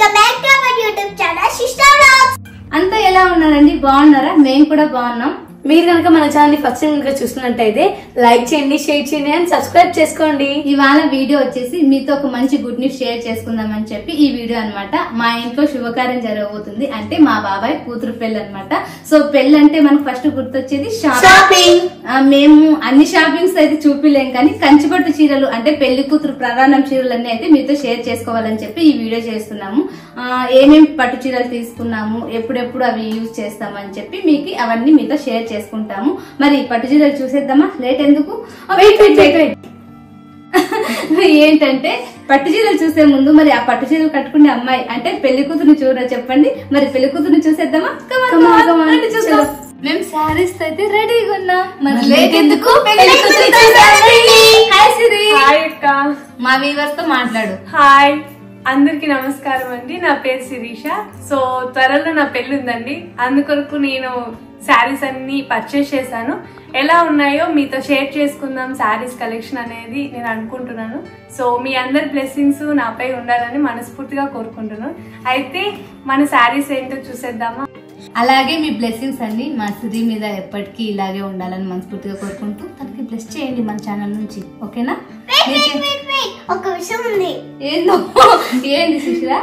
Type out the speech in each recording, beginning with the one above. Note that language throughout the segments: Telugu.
Welcome back to our YouTube channel sister vlogs అంతా ఎలా ఉన్నారండి బాగున్నారా మేము కూడా బాగున్నాం మీరు కనుక మన ఛానల్ ని ఫస్ట్ టైం కనుక చూస్తున్నట్టయితే లైక్ చేయండి షేర్ చేయండి అండ్ సబ్స్క్రైబ్ చేసుకోండి ఇవాళ వీడియో వచ్చేసి మీతో ఒక మంచి గుడ్ న్యూస్ షేర్ చేసుకుందామని చెప్పి ఈ వీడియో అన్నమాట మా ఇంట్లో శుభకార్యం జరగబోతుంది అంటే మా బాబాయ్ కూతురు పెళ్ళి అన్నమాట సో పెళ్ళి అంటే మనకు ఫస్ట్ గుర్తొచ్చేది షాపింగ్ ఆ, మేము అన్ని షాపింగ్స్ అయితే చూపిలేం కానీ కంచిపట్టు చీరలు అంటే పెళ్లి కూతురు ప్రధానం చీరలు అన్ని అయితే మీతో షేర్ చేసుకోవాలని చెప్పి ఈ వీడియో చేస్తున్నాము ఆ, ఏమేం పట్టు చీరలు తీసుకున్నాము ఎప్పుడెప్పుడు అవి యూజ్ చేస్తామని చెప్పి మీకు అవన్నీ మీతో షేర్ చేసుకుంటాము మరి ఈ పట్టు చీరలు చూసేద్దామా లేట్ ఎందుకు వెయిట్ వెయిట్ వెయిట్ వెయిట్ ఏంటంటే పట్టు చీరలు చూసే ముందు మరి ఆ పట్టు చీరలు కట్టుకునే అమ్మాయి అంటే పెళ్లి కూతురు చూడ చెప్పండి మరి పెళ్లి కూతురు చూసేద్దామా Come on, Come on, come on. come on. రండి చూద్దాం. చలో. మేము శారీస్ అయితే రెడీగా ఉన్నాం మరి మరి లేట్ ఎందుకు పెళ్లి పెళ్లి కూతురు కూతురు చూసేయండి. హాయ్ సిరి హాయ్ అక్క మా వీవర్స్ తో మాట్లాడు హాయ్ అందరికి నమస్కారం అండి నా పేరు శిరీష సో త్వరలో నా పెళ్లి ఉందండి అందుకొరకు నేను శారీస్ అన్ని పర్చేస్ చేశాను ఎలా ఉన్నాయో మీతో షేర్ చేసుకుందాం శారీస్ కలెక్షన్ అనేది నేను అనుకుంటున్నాను సో మీ అందరి బ్లెస్సింగ్స్ నాపై ఉండాలని మనస్ఫూర్తిగా కోరుకుంటున్నాను అయితే మన శారీస్ ఏంటో చూసేద్దామా అలాగే మీ బ్లెస్సింగ్స్ అన్ని మా సిరి మీద ఎప్పటికీ ఇలాగే ఉండాలని మనస్ఫూర్తిగా కోరుకుంటూ తనకి బ్లెస్ చేయండి మన ఛానల్ నుంచి ఓకేనా వెయిట్ వెయిట్ వెయిట్ ఒక విషయం ఉంది ఏందో ఏంది సుశీల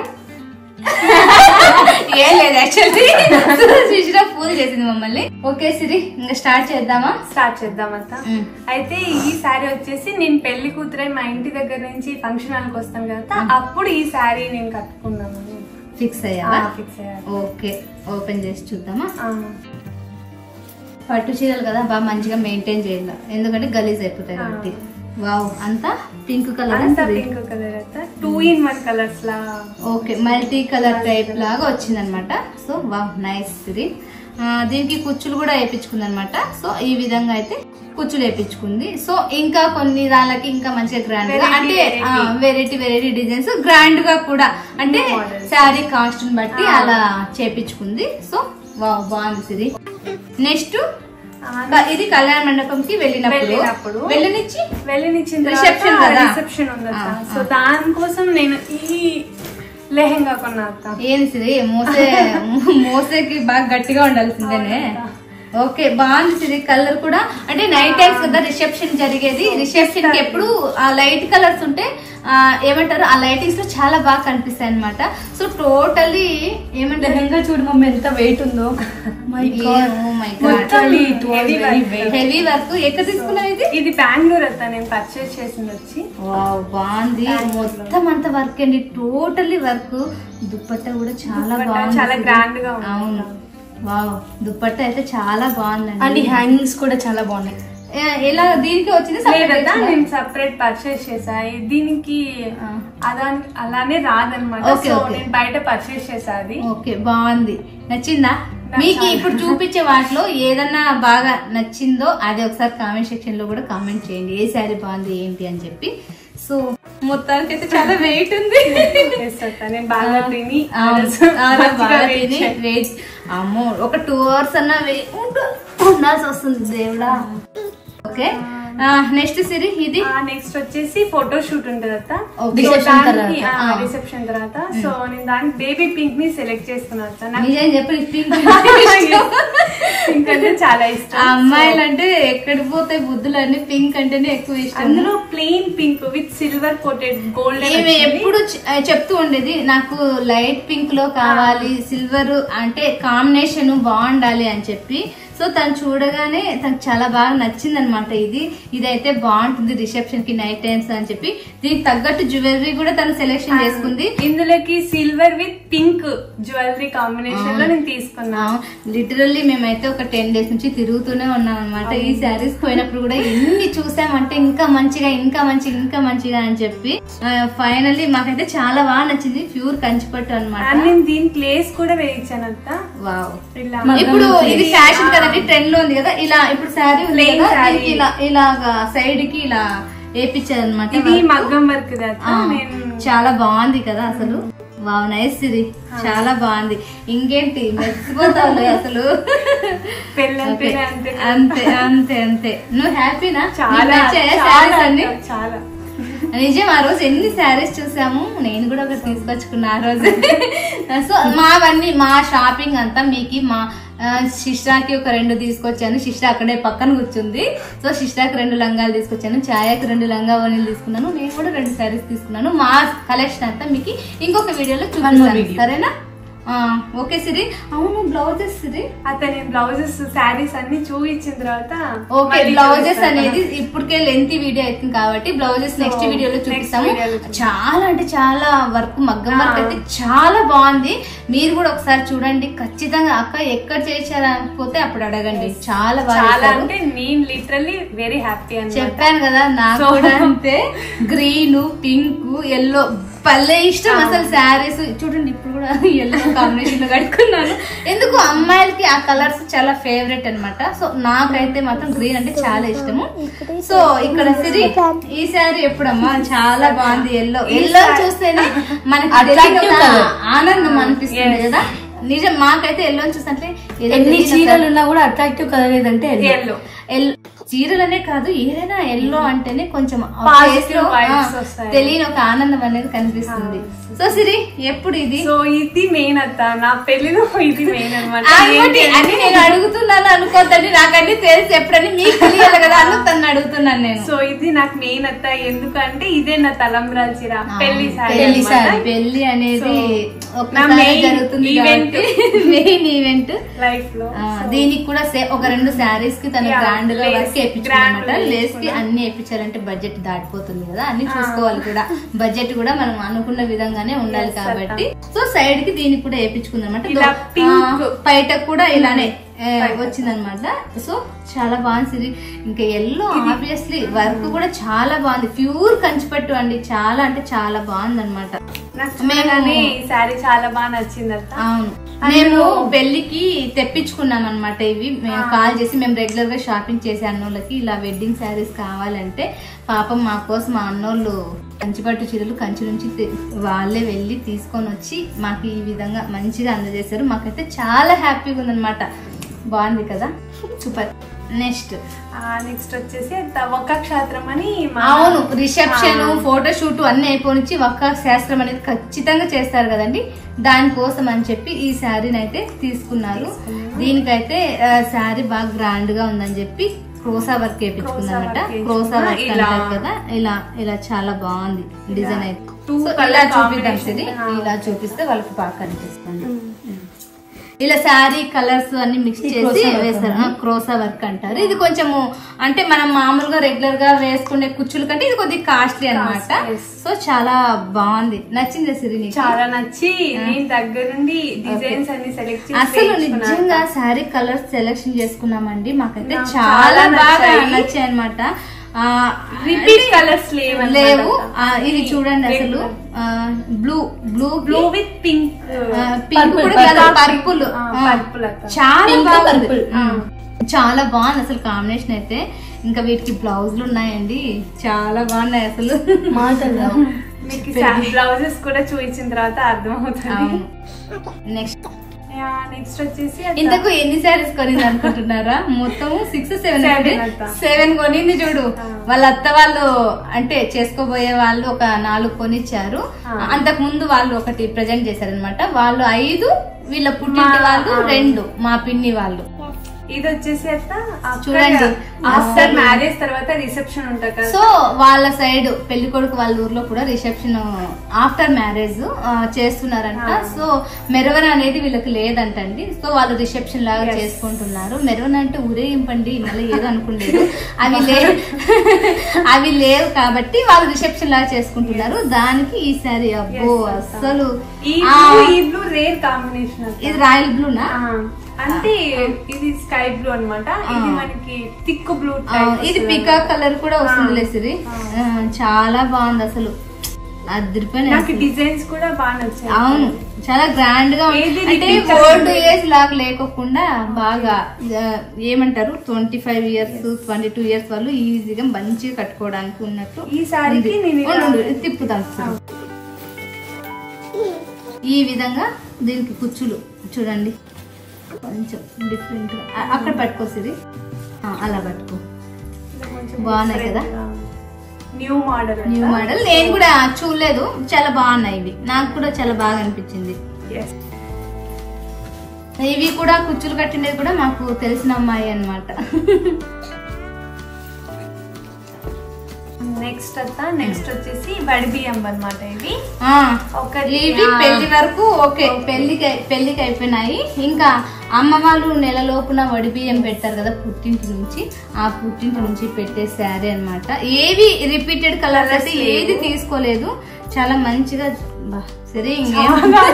ఏం లేదు యాక్చువల్లీ సుశీల పూజ చేసింది మమ్మల్ని ఓకే సిరి ఇంకా స్టార్ట్ చేద్దామా స్టార్ట్ చేద్దామంతా మ్. అయితే ఈ శారీ వచ్చేసి నేను పెళ్లి కూతురై మా ఇంటి దగ్గర నుంచి ఫంక్షన్ హాల్కి వస్తాను కదా అప్పుడు ఈ శారీ నేను కట్టుకున్నాను ఫిక్స్ అయ్యావా ఫిక్స్ అయ్యాను ఓకే ఓపెన్ చేసి చూద్దామా ఆ, పట్టు చీరలు కదా బాగా మంచిగా మెయింటైన్ చేయాలి ఎందుకంటే గలీజ్ అయిపోతాయి కాబట్టి వావ్ అంతా పింక్ కలర్ అంతా పింక్ కలర్ అయితే టూ ఇన్ వన్ కలర్స్ లా ఓకే మల్టీ కలర్ టైప్ లాగా వచ్చింది అనమాట సో వావ్ నైస్ ఇది ఆ, దీనికి కుచ్చులు కూడా వేయించుకుంది అనమాట సో ఈ విధంగా అయితే కుచ్చులు వేయించుకుంది సో ఇంకా కొన్ని దానికి ఇంకా మంచిగా గ్రాండ్ గా Variety, అంటే variety. Variety variety designs grand గా కూడా అంటే New models. శారీ కాస్ట్ బట్టి ఆ. అలా చేపించుకుంది సో వావ్ బాగుంది ఇది నెక్స్ట్ ఆ, ఇది కళ్యాణ మండపంకి వెళ్ళినప్పుడు వెళ్ళినప్పుడు వెళ్ళనిచ్చి వెళ్ళనిచ్చిన Reception కదా? రిసెప్షన్ ఉంది ఆ, సో ఆ. దానికోసం నేను ఈ లెహెంగా కొన్నా అక్క ఏంది సిరి మోసే మోసేకి బాగా గట్టిగా ఉండాల్సిందేనే ఓకే బాగుంది సిరి కలర్ కూడా అంటే నైట్ టైమ్స్ కదా రిసెప్షన్ జరిగేది రిసెప్షన్ కి ఎప్పుడు ఆ లైట్ కలర్స్ ఉంటే ఆ, ఏమంటారు ఆ లైటింగ్స్ లో చాలా బాగా కనిపిస్తాయి అనమాట సో టోటలీ ఏమంటారు లెహంగా చూడు మమ్మీ ఎంత వెయిట్ ఉందో my Literally, it was very weight. Heavy work ఎక్కడ తీసుకున్నావు ఇది ఇది బెంగళూరు అత్త నేను పర్చేస్ చేసింది వచ్చి వావ్ బాగుంది మొత్తం అంత వర్క్ అండి టోటల్లీ వర్క్ దుప్పట్ట కూడా చాలా దుపట్టా బాగుంది చాలా grand గా ఉంది. అవును వావ్ దుప్పట్ట అయితే చాలా అండ్ బాగుందండి ఈ హ్యాంగింగ్స్ కూడా చాలా బాగున్నాయి ఏ- ఎలా దీనికి వచ్చింది separate లేదన్నా వచ్చిందా? నేను సపరేట్ పర్చేస్ చేసా దీనికి ఆ. అలా అలానే రాదనమాట Okay, సో okay. నేను బయట పర్చేస్ చేసా అది ఓకే బాగుంది నచ్చిందా నాకు మీకు చాలా. ఇప్పుడు చూపించే వాటిలో ఏదన్నా బాగా నచ్చిందో అది ఒకసారి కామెంట్ సెక్షన్ లో కూడా కామెంట్ చేయండి ఏ శారీ బాగుంది ఏంటి అని చెప్పి సో మొత్తానికి అయితే చాలా వెయిట్ ఉంది Yes, అక్క. నేను బాగా తిని అవును. చాలా మంచిగా బాగా wait తిని చేయాలి. వెయిట్ అమ్మో ఒక టూ అవర్స్ అన్నా వే- ఉండ- ఉండాల్సి వస్తుంది దేవుడా ఓకే నెక్స్ట్ సిరి ఇది నెక్స్ట్ వచ్చేసి ఫోటో షూట్ ఉంటది అత్త Okay. So, Reception దానికి, తర్వాత. ఆ, ఆ. రిసెప్షన్ తర్వాత సో నేను దానికి బేబీ పింక్ ని సెలెక్ట్ చేసుకున్నా అత్త నాకు నిజం చెప్పి పింక్ పింక్ అంటే చాలా ఇష్టం ఆ అమ్మాయిలు అంటే ఎక్కడికి పోతాయి బుద్ధులు అన్ని పింక్ అంటేనే ఎక్కువ ఇష్టం అందులో plain pink with silver coated gold ఈమె ఎప్పుడు చె- ఆ, చెప్తూ ఉండేది నాకు లైట్ పింక్ లో కావాలి సిల్వర్ అంటే కాంబినేషన్ బాగుండాలి అని చెప్పి సో తను చూడగానే తనకు చాలా బాగా నచ్చింది అనమాట ఇది ఇదైతే బాగుంటుంది రిసెప్షన్ కి నైట్ టైమ్స్ అని చెప్పి దీనికి తగ్గట్టు జ్యువెలరీ కూడా తను సెలెక్షన్ చేసుకుంది ఇందులోకి silver with pink jewellery combination లో నేను తీసుకున్నా లిటరల్లీ మేమైతే ఒక టెన్ డేస్ నుంచి తిరుగుతూనే ఉన్నాం అనమాట ఈ శారీస్ పోయినప్పుడు కూడా ఎన్ని చూసామంటే ఇంకా మంచిగా ఇంకా మంచిగా ఇంకా మంచిగా అని చెప్పి ఫైనల్లీ మాకైతే చాలా బాగా నచ్చింది ప్యూర్ కంచిపట్టు అనమాట అండ్ నేను దీని ప్లేస్ కూడా వేయించాను అత్త వావ్ ఇలా ఇప్పుడు ఇది ఫ్యాషన్ కదండి ట్రెండ్ లో ఉంది కదా ఇలా ఇప్పుడు శారీ ఉంది Plain కదా saree. దీనికి ఇలా ఇలాగా సైడ్ కి ఇలా వేపించారు అనమాట ఇది మగ్గం వర్క్ అత్త నేను చాలా బాగుంది కదా అసలు వావ్ నైస్ ఇది చాలా బాగుంది ఇంకేంటి మెచ్చిపోతావు అసలు పెళ్ళం Okay. పిల్ల అంతే అంతే అంతే అంతే నువ్వు హ్యాపీనా చాలా నీకు నచ్చాయా చాలా sarees అన్ని అక్క, చాలా నిజం ఆ రోజు ఎన్ని శారీస్ చూసాము నేను కూడా ఒకటి తీసుకొచ్చుకున్నా ఆ రోజు సో మావన్నీ మా షాపింగ్ అంతా మీకు మా ఆ, శిష్రాకి ఒక రెండు తీసుకొచ్చాను శిష్ర అక్కడే పక్కన కూర్చుంది సో శిష్రాకి రెండు లంగాలు తీసుకొచ్చాను ఛాయకి రెండు లంగా ఓనీలు తీసుకున్నాను నేను కూడా రెండు శారీస్ తీసుకున్నాను మా కలెక్షన్ అంతా మీకు ఇంకొక వీడియోలో చూపిస్తాను సరేనా ఆ, ఓకే సిరి అవును బ్లౌజెస్ సిరి అతని బ్లౌజెస్ శారీస్ అన్ని చూపించిన తర్వాత ఓకే మళ్ళీ బ్లౌజెస్ చూపిస్తాను. అనేది ఇప్పటికే లెంత్ వీడియో అవుతుంది కాబట్టి బ్లౌజెస్ నెక్స్ట్ So, వీడియోలో next చూపిస్తాము video లో చూపిస్తాం. చాలా అంటే చాలా వర్క్ మగ్గం వర్క్ ఆ. అయితే చాలా బాగుంది మీరు కూడా ఒకసారి చూడండి ఖచ్చితంగా అక్క ఎక్కడ చేశారు అనుకోతే అప్పుడు అడగండి చాలా బాగా చాలా చేశారు. అంటే నేను లిటరల్లీ వెరీ హ్యాపీ అని చెప్పాను కదా నాకు So- కూడా అంతే గ్రీన్ పింక్ ఎల్లో పల్లె ఇష్టం అసలు శారీస్ చూడండి ఇప్పుడు కూడా ఎల్లో కాంబినేషన్ లో కట్టుకున్నాను ఎందుకు అమ్మాయిలకి ఆ కలర్స్ చాలా ఫేవరెట్ అన్నమాట సో నాకైతే మాత్రం గ్రీన్ అంటే చాలా ఇష్టము సో ఇక్కడ సిరి ఈ శారీ ఎప్పుడమ్మా చాలా బాగుంది ఎల్లో ఎల్లో చూస్తేనే మనకి Attractive తెలియని ఒక colour. ఆనందం అనిపిస్తుంది Yes. కదా నిజం మాకైతే ఎల్లో చూస్తుంటే ఏదో ఎన్ని తెలియని ఒక- చీరలు ఉన్నా కూడా అట్రాక్టివ్ కలర్ ఏదంటే yellow. ఎల్లో ఎల్ చీరలనే కాదు ఏదైనా ఎల్లో అంటేనే కొంచెం ఆ Positive face లో, vibes ఆ, వస్తాయి. తెలియని ఒక ఆనందం అనేది కనిపిస్తుంది సో సిరి ఎప్పుడు ఇది సో ఇది మెయిన్ అత్త నా పెళ్లిలో ఇది మెయిన్ అనమాట ఆగండి, అని నేను అడుగుతున్నాను అనుకోద్దండి నాకన్నీ తెలిసి ఎప్పుడని మీకు తెలియాలి కదా అని తను అడుగుతున్నాను నేను సో ఇది నాకు మెయిన్ అత్త ఎందుకంటే ఇదే నా తలంబ్రాల చీర పెళ్లి సారీ పెళ్లి అన్నమాట. సారీ పెళ్లి అనేది So, ఒక్కసారి నా main జరుగుతుంది event. మెయిన్ ఈవెంట్ లైఫ్ లో దీనికి కూడా సే- ఒక రెండు శారీస్ కి తను Yeah, గ్రాండ్ గా lace, వర్క్ grand వేయించుకున్నమాట గా లేస్ కి వేయించుకున్నా. అన్ని వేయించాలంటే బడ్జెట్ దాటిపోతుంది కదా అన్ని చూసుకోవాలి కూడా బడ్జెట్ కూడా మనం అనుకున్న విధంగానే ఉండాలి Yes, కాబట్టి సో సైడ్ కి దీనికి కూడా వేయించుకుందనమాట ఇలా pink. బయట కూడా ఇలానే వచ్చిందనమాట సో చాలా బాగుంది సిరి ఇంకా ఎల్లో ఆబ్వియస్లీ వర్క్ కూడా చాలా బాగుంది ప్యూర్ కంచిపట్టు అండి చాలా అంటే చాలా బాగుంది అనమాట నాకు చూడగానే ఈ శారీ చాలా బాగా నచ్చింది అత్త అవును అందులో- మేము పెళ్లికి తెప్పించుకున్నాం అనమాట ఇవి మేము కాల్ చేసి మేము రెగ్యులర్ గా షాపింగ్ చేసే అన్నోళ్ళకి ఇలా వెడ్డింగ్ శారీస్ కావాలంటే పాపం మా కోసం మా అన్నోళ్ళు కంచిపట్టు చీరలు కంచి నుంచి తె- వాళ్ళే వెళ్ళి తీసుకొని వచ్చి మాకు ఈ విధంగా మంచిగా అందజేశారు మాకైతే చాలా హ్యాపీగా ఉందన్నమాట బాగుంది కదా సూపర్ నెక్స్ట్ నెక్స్ట్ వచ్చేసి అత్త ఒక్క క్షేత్రం అని మా- అవును రిసెప్షన్ ఆ. ఫోటో షూట్ అన్ని అయిపోయి ఒక్క శాస్త్రం అనేది ఖచ్చితంగా చేస్తారు కదండి దానికోసం అని చెప్పి ఈ శారీని అయితే తీసుకున్నారు దీనికైతే ఆ, శారీ బాగా గ్రాండ్ గా ఉందని చెప్పి క్రోసా వర్క్ వేయించుకుందన్నమాట work క్రోసా వర్క్ ఇలా. అంటారు కదా ఇలా ఇలా చాలా బాగుంది డిజైన్ అయితే two So, colour ఇలా చూపిద్దాం combination. సిరి ఆ. ఇలా చూపిస్తే వాళ్ళకి బాగా కనిపిస్తుంది ఇలా శారీ కలర్స్ అన్ని మిక్స్ ఈ చేసి క్రోసా వర్క్ వేస్తారు ఆ, క్రోసా వర్క్ అంటారు ఇది కొంచెము అంటే మనం మామూలుగా రెగ్యులర్ గా వేసుకునే కుచ్చుల కంటే ఇది కొద్దిగా కాస్ట్లీ అన్నమాట Costly, yes. సో చాలా బాగుంది నచ్చింది సిరి నీకు? చాలా నచ్చి నేను దగ్గరుండి డిజైన్స్ అన్ని సెలెక్ట్ చేసి అసలు వేయించుకున్నాను. నిజంగా శారీ కలర్స్ సెలెక్షన్ చేసుకున్నామండి మాకైతే నాకు చాలా చాలా బాగా నచ్చాయి. నచ్చాయి అనమాట రిపీట్ కలర్స్ లేవు లేవు ఆ, ఇది చూడండి అసలు blue blue blue with pink pink Purple, కూడా purple. పర్పుల్ పర్పుల్ అత్త చాలా Pink, బాగుంది purple. ఉమ్. చాలా బాగుంది అసలు కాంబినేషన్ అయితే ఇంకా వీటికి బ్లౌజులు ఉన్నాయండి చాలా బాగున్నాయి అసలు మాటల్లో మీకు బ్లౌజెస్ కూడా చూపించిన తర్వాత అర్థమవుతుంది నెక్స్ట్ నెక్స్ట్ వచ్చేసి అత్త. ఇంతకు ఎన్ని శారీస్ కొనింది అనుకుంటున్నారా మొత్తం సిక్స్ సెవెన్ Seven అత్త. సెవెన్ కొనింది చూడు ఆ. వాళ్ళ అత్త వాళ్ళు అంటే చేసుకోబోయే వాళ్ళు ఒక నాలుగు కొనిచ్చారు ఆ. అంతకు ముందు వాళ్ళు ఒకటి ప్రజెంట్ చేశారనమాట వాళ్ళు ఐదు వీళ్ళ పుట్టింటి మా- వాళ్ళు ఆ. రెండు మా పిన్ని వాళ్ళు ఇది వచ్చేసి అత్త చూడండి. ఆఫ్టర్ అసలు- మ్యారేజ్ తర్వాత రిసెప్షన్ ఉంటుంది కదా సో వాళ్ళ సైడ్ పెళ్లి కొడుకు వాళ్ళ ఊర్లో కూడా రిసెప్షన్ ఆఫ్టర్ మ్యారేజ్ చేస్తున్నారంట ఆ. సో మెరవన అనేది వీళ్ళకి లేదంటండి సో వాళ్ళు రిసెప్షన్ లాగా Yes. చేసుకుంటున్నారు మెరవన అంటే ఊరేగింపండి మళ్ళీ ఏదో అనుకుండేది అవి లే అవి లేవు కాబట్టి వాళ్ళు రిసెప్షన్ లాగా చేసుకుంటున్నారు దానికి ఈ సారీ అబ్బో Yes, అత్త. అస్సలు ఈ ఆ, బ్లూ ఈ బ్లూ రేర్ కాంబినేషన్ ఇది రాయల్ బ్లూనా అంటే ఇది స్కై బ్లూ అన్నమాట ఇది ఆ. మనకి థిక్ బ్లూ ఆ, ఇది పికా కలర్ కూడా వస్తుంది లేసిరి ఆ. చాలా బాగుంది అసలు అదిరిపోయినాయి నాకు అసలు. డిజైన్స్ కూడా బాగా నచ్చాయి అవును చాలా గ్రాండ్ గా ఉంది. ఏది అంటే repeat ఓల్డ్ అసలు? ఏజ్ లాగా లేకోకుండా బాగా ఆ, ఏమంటారు twenty five years twenty two years వాళ్ళు ఈజీగా మంచిగా కట్టుకోవడానికి ఉన్నట్టు ఈ సారీకి ఉంది. నేను ఇలా- ఉండు, ఉండు, ఇది తిప్పుతాను చూడు. ఈ విధంగా దీనికి కుచ్చులు చూడండి కొంచెం డిఫరెంట్ గా ఆ, అక్కడ పట్టుకోసిది అలా పట్టుకో కొంచెం బాగున్నాయి different కదా? గా. న్యూ మోడల్ న్యూ మోడల్ నేను కూడా చూడలేదు చాలా బాగున్నాయి ఇవి నాకు కూడా చాలా బాగా అనిపించింది ఇవి కూడా కుచ్చులు కట్టినది కూడా మాకు తెలిసిన అమ్మాయి అన్నమాట నెక్స్ట్ అత్త నెక్స్ట్ వచ్చేసి వడి బియ్యం అన్నమాట ఇవి ఆ, ఒకటి, ఇవి ఆ. పెళ్లి వరకు ఓకే పెళ్లికి పెళ్లికి అయిపోయినాయి ఇంకా అమ్మ వాళ్ళు నెల లోపున వడి బియ్యం పెట్టారు కదా పుట్టింటి నుంచి ఆ పుట్టింటి నుంచి పెట్టే శారీ అన్నమాట ఏవి రిపీటెడ్ కలర్ అయితే ఏది తీసుకోలేదు చాలా మంచిగా బా, సరే ఇంకేం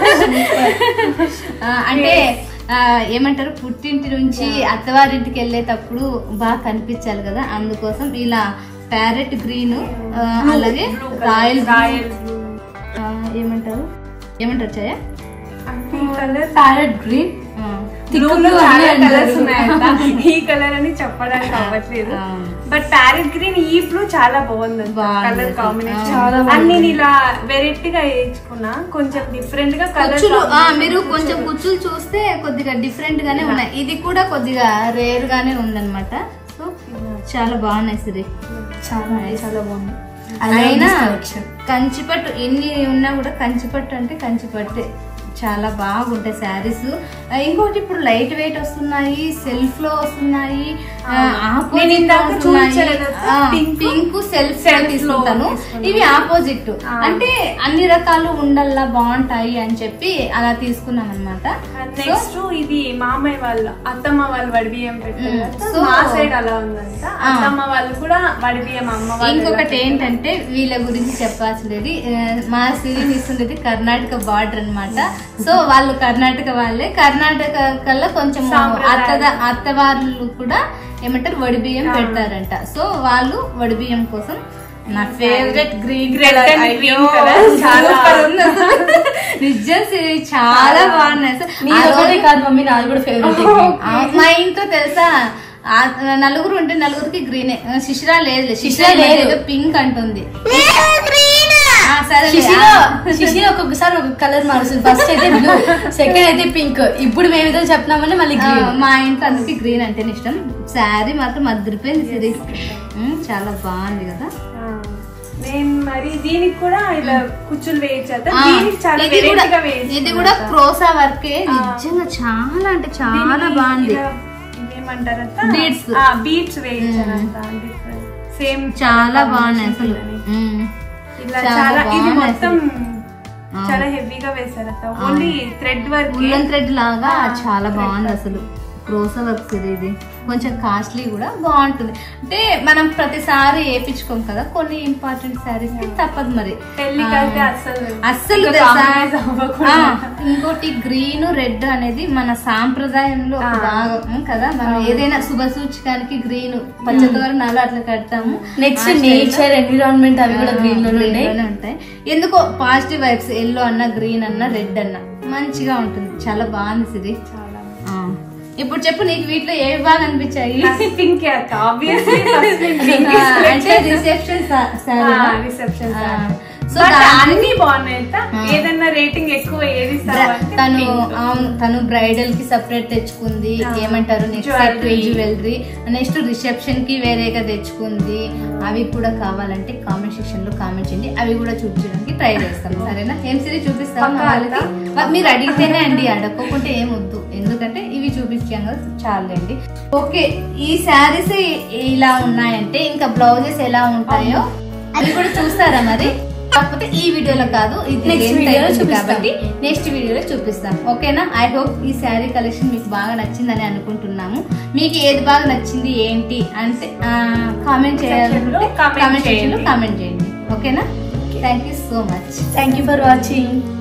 ఆ, అంటే ఆ, ఏమంటారు పుట్టింటి నుంచి అత్తవారింటికి వెళ్ళేటప్పుడు బాగా కనిపించాలి కదా అందుకోసం ఇలా ప్యారెట్ గ్రీన్ అలాగే రాయల్ రాయల్ ఆ, ఏమంటారు ఏమంటారు చయ కలర్ ప్యారెట్ గ్రీన్ బ్లూలో చాలా కలర్స్ ఉన్నాయంట ఈ కలర్ అని చెప్పడానికి అవ్వట్లేదు ఆ. బట్ ప్యారెట్ గ్రీన్ ఈ బ్లూ చాలా బాగుంది బాగుంది కలర్ అసలు. కాంబినేషన్ చాలా అండ్ నేను ఇలా వెరైటీగా వేయించుకున్నా కొంచెం డిఫరెంట్ గా కలర్ కుచ్చులు ఆ, మీరు కొంచెం కుచ్చులు చూస్తే కొద్దిగా డిఫరెంట్ గానే ఉన్నాయి ఇది కూడా కొద్దిగా రేర్ గానే ఉందన్నమాట సో చాలా బాగున్నాయి సిరి చాలా చాలా బాగుంది అయినా కంచిపట్టు ఎన్ని ఉన్నా కూడా కంచిపట్టు అంటే కంచిపట్టే చాలా బాగుంటాయి శారీస్ ఇంకోటి ఇప్పుడు లైట్ వెయిట్ వస్తున్నాయి సెల్ఫ్ లో వస్తున్నాయి నేను ఇందాక చూపించలేదు కదా, pink. పింక్ సెల్ఫ్ self లో తీసుకుంటాను తీసుకున్నాను. ఇవి ఆపోజిట్ ఆ. అంటే అన్ని రకాలు ఉండల్లా బాగుంటాయి అని చెప్పి అలా తీసుకున్నాం అనమాట నెక్స్ట్ ఇది మామయ్య వాళ్ళు అత్తమ్మ వాళ్ళు వడి బియ్యం పెట్టారు మ్మ్. కదా, So- మా సైడ్ అలా ఉందంట ఆ. అత్తమ్మ వాళ్ళు కూడా వడి బియ్యం అమ్మ వాళ్ళు ఇంకొకటి ఏంటంటే వీళ్ళ గురించి చెప్పాల్సింది మా సిరీని ఇస్తుండేది కర్ణాటక బార్డర్ అన్నమాట సో వాళ్ళు కర్ణాటక వాళ్ళే కర్ణాటక కల్లా కొంచెం సాంప్రదాయం. అత్త అత్త వాళ్ళు కూడా ఏమంటారు వడి బియ్యం ఆ. పెడతారంట సో వాళ్ళు వడి బియ్యం కోసం నా favourite green Red colour and అయ్యో green colour చాలా సూపర్ ఉంది అసలు. నిజం సిరి చాలా బాగున్నాయి అసలు. నీ ఆ ఒకటే రోజు- కాదు మమ్మీ నాది కూడా ఫేవరెట్ ఆ, మా ఇంట్లో తెలుసా ఆ, నలుగురు ఉంటే నలుగురికి గ్రీనే ఆ, శిశిరా లేదు శిశిరా శిశిరా లేదు. లేదు పింక్ అంటుంది ఆ, సరేలే. శిశిర ఆ, శిశిర ఒక్కొక్కసారి ఒక కలర్ మారుస్తుంది ఫస్ట్ అయితే బ్లూ సెకండ్ అయితే పింక్ ఇప్పుడు మేము ఏదో చెప్తున్నామని మళ్ళీ ఆ, గ్రీన్ మా ఇంట్లో అందరికి గ్రీన్ అంటేనే ఇష్టం శారీ మాత్రం అదిరిపోయింది సిరీస్ చాలా బాగుంది కదా ఆ. నేను మరి దీనికి కూడా ఇలా కుచ్చులు వేయించాత ఆ, దీనికి చాలా ఇది కూడా వెరైటీగా వేయించాను ఇది కూడా క్రోసా వర్కే ఆ. నిజంగా చాలా అంటే చాలా దీన్ని బాగుంది ఇలా ఇదేమంటారంట Beads. బీట్స్ వేయించారంట డిఫరెంట్ సేమ్ చాలా బాగున్నాయి అసలు ఉమ్. ఇలా చాలా చాలా ఇది బాగున్నాయి మొత్తం ఆ. చాలా హెవీగా వేసారట only thread work woollen thread లాగా ఆ, చాలా thread బాగుంది work. అసలు క్రోసా వర్క్స్ ఇది ఇది కొంచెం కాస్ట్లీ కూడా బాగుంటుంది అంటే మనం ప్రతిసారి వేయించుకోం కదా కొన్ని ఇంపార్టెంట్ శారీస్ తప్పదు మరి పెళ్లికైతే ఆ, అస్సలు అస్సలు ఇంకా తెలుసా? compromise అవ్వకుండా. ఆ, ఇంకోటి గ్రీన్ రెడ్ అనేది మన సాంప్రదాయంలో ఒక ఆ. భాగం కదా మనం ఏదైనా శుభ సూచకానికి గ్రీన్ పచ్చతోరణాలు అట్లా కడతాము నెక్స్ట్ ఆ style లో- నేచర్ ఎన్విరాన్మెంట్ అవి కూడా గ్రీన్ లోనే Green ఉన్నాయి లోనే ఉంటాయి ఎందుకో పాజిటివ్ వైబ్స్ ఎల్లో అన్న గ్రీన్ అన్న రెడ్ అన్న మంచిగా ఉంటుంది చాలా బాగుంది సిరి చాలా ఆ. ఇప్పుడు చెప్పు నీకు వీటిలో ఏవి బాగా అనిపించాయి పింక్ ఆబ్వియస్లీ ఆ, అంటే రిసెప్షన్ రిసెప్షన్ సో అన్ని బాగున్నాయి అంట. ఆ. ఏదన్నా రేటింగ్ ఎక్కువ ఏది ఇస్తావు అంటే తను pink. అవును తను బ్రైడల్ కి సపరేట్ తెచ్చుకుంది ఆ. ఏమంటారు next Jewelry. Jewellery next reception కి వేరేగా తెచ్చుకుంది అవి కూడా కావాలంటే కామెంట్ సెక్షన్ లో కామెంట్ చేయండి అవి కూడా చూపించడానికి ట్రై చేస్తాం సరేనా ఏం సిరీ చూపిస్తాం మా పక్కా వాళ్ళకి మరి మీరు అడిగితేనే అండి అడగకుంటే ఏం వద్దు ఎందుకంటే ఇవి చూపించాం కదా చాలండి ఓకే ఈ శారీస్ ఇలా ఉన్నాయంటే ఇంకా బ్లౌజెస్ ఎలా ఉంటాయో అవి కూడా చూస్తారా మరి కాకపోతే ఈ వీడియోలో కాదు ఇది Next length video లో అవుతుంది చూపిస్తాం. కాబట్టి నెక్స్ట్ వీడియోలో చూపిస్తాం ఓకేనా ఐ హోప్ ఈ శారీ కలెక్షన్ మీకు బాగా నచ్చిందని అనుకుంటున్నాము మీకు ఏది బాగా నచ్చింది ఏంటి అంటే కామెంట్ Section లో చేయాలంటే comment కామెంట్ సెక్షన్ లో చేయండి. కామెంట్ చేయండి ఓకేనా thank you so much thank you for watching